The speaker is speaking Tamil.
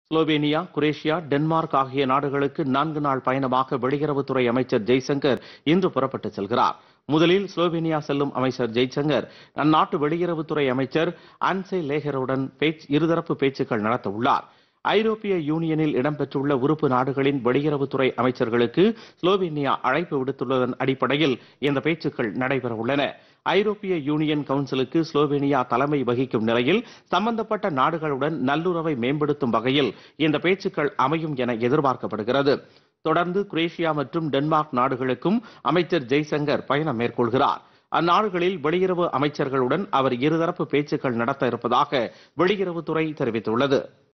ஸ்லோவேனியா குரேஷியா டென்மார்க் ஆகிய நாடுகளுக்கு நான்கு நாள் பயணமாக வெளியுறவுத்துறை அமைச்சர் ஜெய்சங்கர் இன்று புறப்பட்டு செல்கிறார் முதலில் ஸ்லோவேனியா செல்லும் அமைச்சர் ஜெய்சங்கர் அந்நாட்டு வெளியுறவுத்துறை அமைச்சர் அன்சே லேகருடன் பேச்சு இருதரப்பு பேச்சுக்கள் நடத்த உள்ளார் ஐரோப்பிய யூனியனில் இடம்பெற்றுள்ள உறுப்பு நாடுகளின் வெளியுறவுத்துறை அமைச்சர்களுக்கு ஸ்லோவேனியா அழைப்பு விடுத்துள்ளதன் அடிப்படையில் இந்த பேச்சுக்கள் நடைபெற உள்ளன ஐரோப்பிய யூனியன் கவுன்சிலுக்கு ஸ்லோவேனியா தலைமை வகிக்கும் நிலையில் சம்பந்தப்பட்ட நாடுகளுடன் நல்லுறவை மேம்படுத்தும் வகையில் இந்த பேச்சுக்கள் அமையும் என எதிர்பார்க்கப்படுகிறது தொடர்ந்து குரேஷியா மற்றும் டென்மார்க் நாடுகளுக்கும் அமைச்சர் ஜெய்சங்கர் பயணம் மேற்கொள்கிறார் அந்நாடுகளில் வெளியுறவு அமைச்சர்களுடன் அவர் இருதரப்பு பேச்சுக்கள் நடத்த இருப்பதாக வெளியுறவுத்துறை தெரிவித்துள்ளது